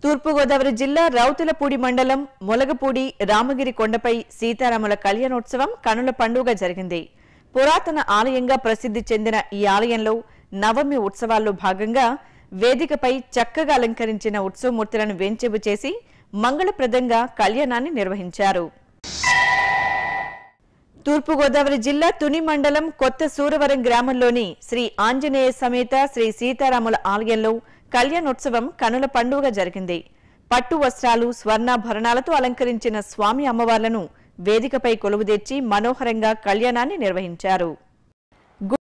తూర్పుగోదావరి జిల్లా రౌతులపూడి మండలం మొలగపూడి రామగిరి కొండపై సీతారాముల కళ్యాణోత్సవం కనుల పండుగ జరిగింది పురాతన ఆలయంగా ప్రసిద్ధి చెందిన ఈ ఆలయంలో నవమి ఉత్సవాల్లో భాగంగా వేదికపై చక్కగా అలంకరించిన ఉత్సవమూర్తులను వేంచేపు చేసి మంగళప్రదంగా కళ్యాణాన్ని నిర్వహించారు తూర్పుగోదావరి జిల్లా తుని మండలం కొత్త సూరవరం గ్రామంలోని శ్రీ ఆంజనేయ సమేత శ్రీ సీతారాముల ఆలయంలో కళ్యాణోత్సవం కనుల పండుగ జరిగింది పట్టు వస్త్రాలు స్వర్ణాభరణాలతో అలంకరించిన స్వామి అమ్మవార్లను వేదికపై కొలువుదీర్చి మనోహరంగా కళ్యాణాన్ని నిర్వహించారు